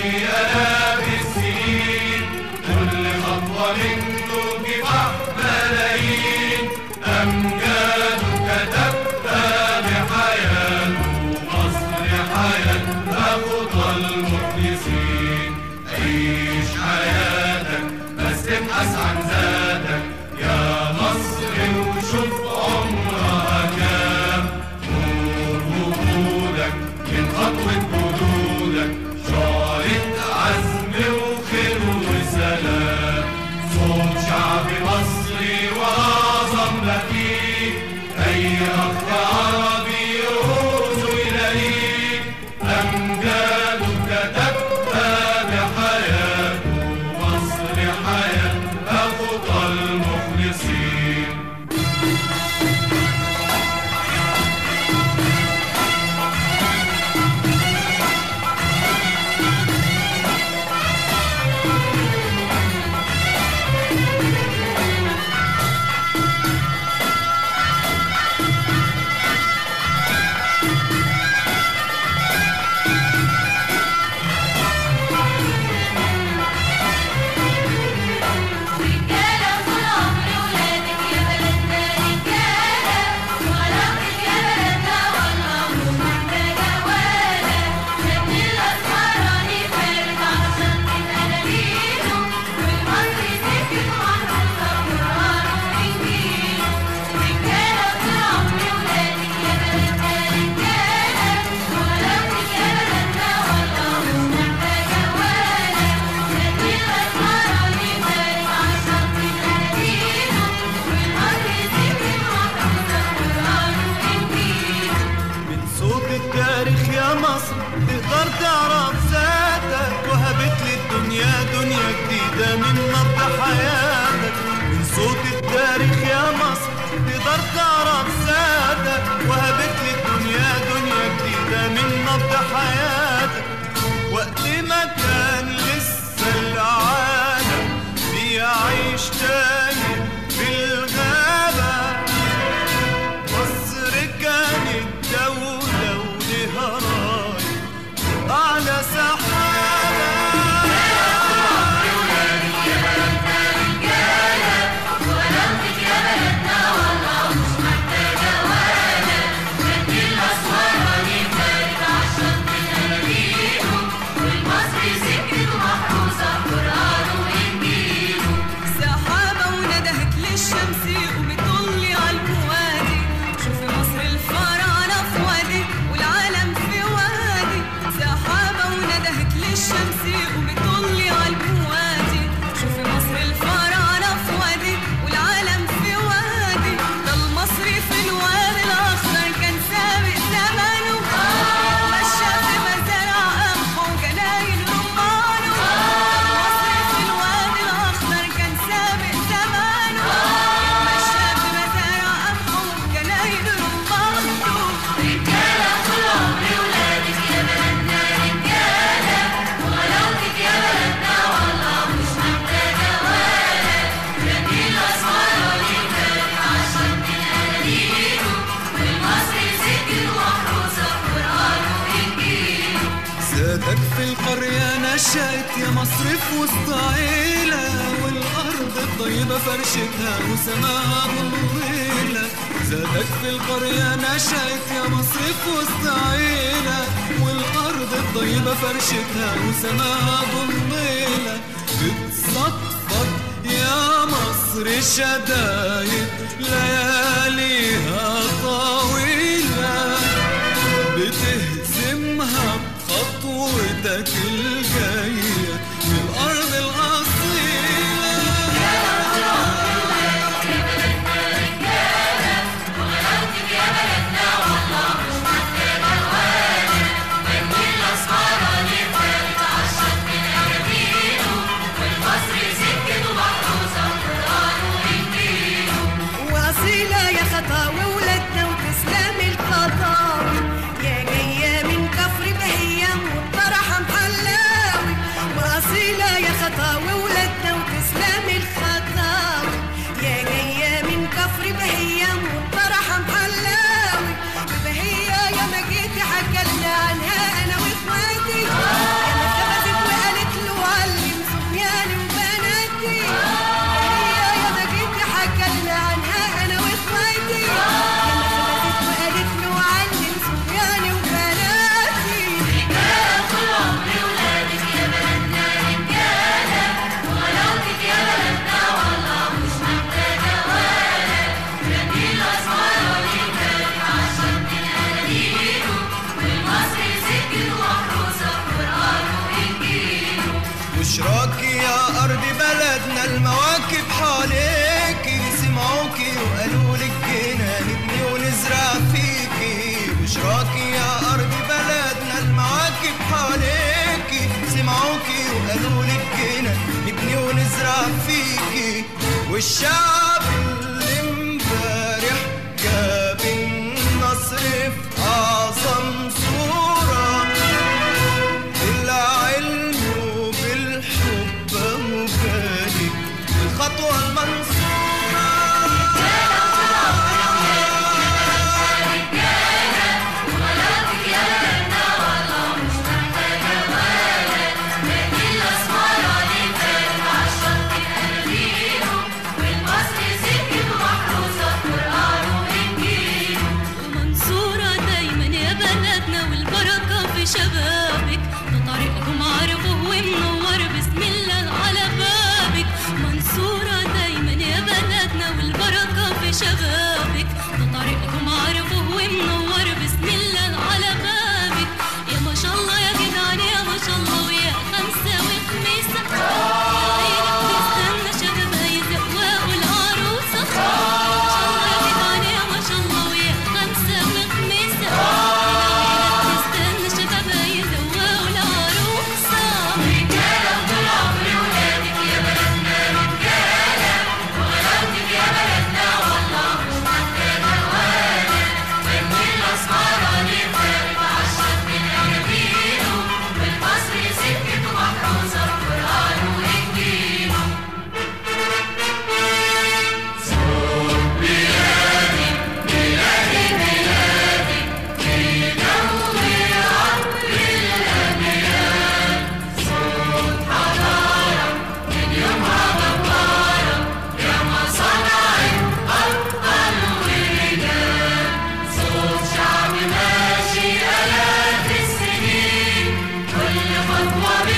آلاف السنين كل خطوة منه كفاح ملايين أمجاد كتبها بحياته مصر حياتها خطى المخلصين عيش حياتك بس ابحث عن ذاتك يا مصر وشوف عمرها كام نور وجودك من خطوة جدودك شعلة عزم وخير وسلام صوت شعب مصري وأعظم ما فيه أي أخ عربي يعوز يلاقيه أمجاده كتبها بحياته مصر حياتها خطى المخلصين رجالة طول عمري ولادك يا بلدنا رجالة وغلاوتك يا بلدنا والله مش محتاجة ولا نبني الأسمراني فارد على شنطة أناديله والمصري سكت محروسة قرآن وإنجيل رجالة طول عمري ولادك يا بلدنا رجالة وغلاوتك يا بلدنا والله مش محتاجة ولا نبني الأسمراني فارد على شنطة أناديله والمصري سكت محروسة قرآن وإنجيل من صوت التاريخ يا مصر تقدر تعرف ذاتك وهبت لي الدنيا دنيا جديدة من نبض حياتك من صوت التاريخ يا مصر تقدر تعرف ذاتك وهبت لي الدنيا دنيا جديدة من نبض حياتك وقت ما كان لسه العالم بيعيش تاني في الغابة مصر كانت دولة ولها راية أعلى سحابة وغلاوتك يا بلدنا والله مش محتاجة ولا نبني الأسمراني فارد على شنطة أناديله والمصري سكت ومحروسة قرآن وإنجيله سحابة وندهت للشمس وبتطلي عالبوادي شوفي مصر الفراعنة في وادي والعالم في وادي سحابة وندهت للشمس وبتطلي عالبوادي شوفي مصر الفراعنة في وادي والعالم في وادي ده المصري في الوادي الأخضر كان سابق زمانه مشى في مزارع قمح وجناين رمانه المصري في الوادي الأخضر كان سابق زمانه مشى في مزارع قمح وجناين رمانه رجالة طول عمري ولادك يا بلدنا رجالة وغلاوتك يا بلدنا والله مش محتاجة ولا نبني الأسمراني فارد على شنطة أناديله والمصري سكت ومحروسة قرآن وإنجيله ذاتك في القرية نشأت يا مصر في وسط عيلة والأرض الطيبة فرشتها وسماها ظليلة ذاتك في القرية نشأت يا مصر في وسط عيلة والأرض الطيبة فرشتها وسماها ظليلة بتصدفك يا مصر شدايد لياليها طويلة بتهزمها بخطوتك الجاية في الأرض الأصيلة وغلاوتك يا بلدنا والله مش محتاجة ولا نبني الأسمراني فارد على شنطة أناديله والمصري سكت ومحروسة قرآن وإنجيله وأصيلة يا خطاوي ولادنا وتسلم الخطاوي يا جاية من كفر بهية والطرحة محلاوي بشراكي يا أرض بلدنا المواكب حواليكي سمعوكي وقالوا لك جينا نبني ونزرع فيكي بشراكي يا أرض بلدنا المواكب حواليكي سمعوكي وقالوا لك جينا نبني ونزرع فيكي والشعب اللي امبارح جاب النصر في أعظم صورة بالعلم وبالحب مجالي الخطوة المنصورة ومنصورة دايما يا بلدنا والبركة في شبابك ده طريقكم عرفه ومنور بسم الله على بابك منصورة دايما يا بلدنا والبركة في شبابك ده طريقكم عرفه ومنور بسم الله على بابك يا ما شاء الله يا جدعان يا ما شاء الله ويا خمسة وخميسة عينك تستنى شبابها يزقوا العروسة ما شاء الله يا جدعان يا ما شاء الله ويا خمسة وخميسة عينك تستنى شبابها يزقوا العروسة شعب ماشي آلاف السنين كل خطوة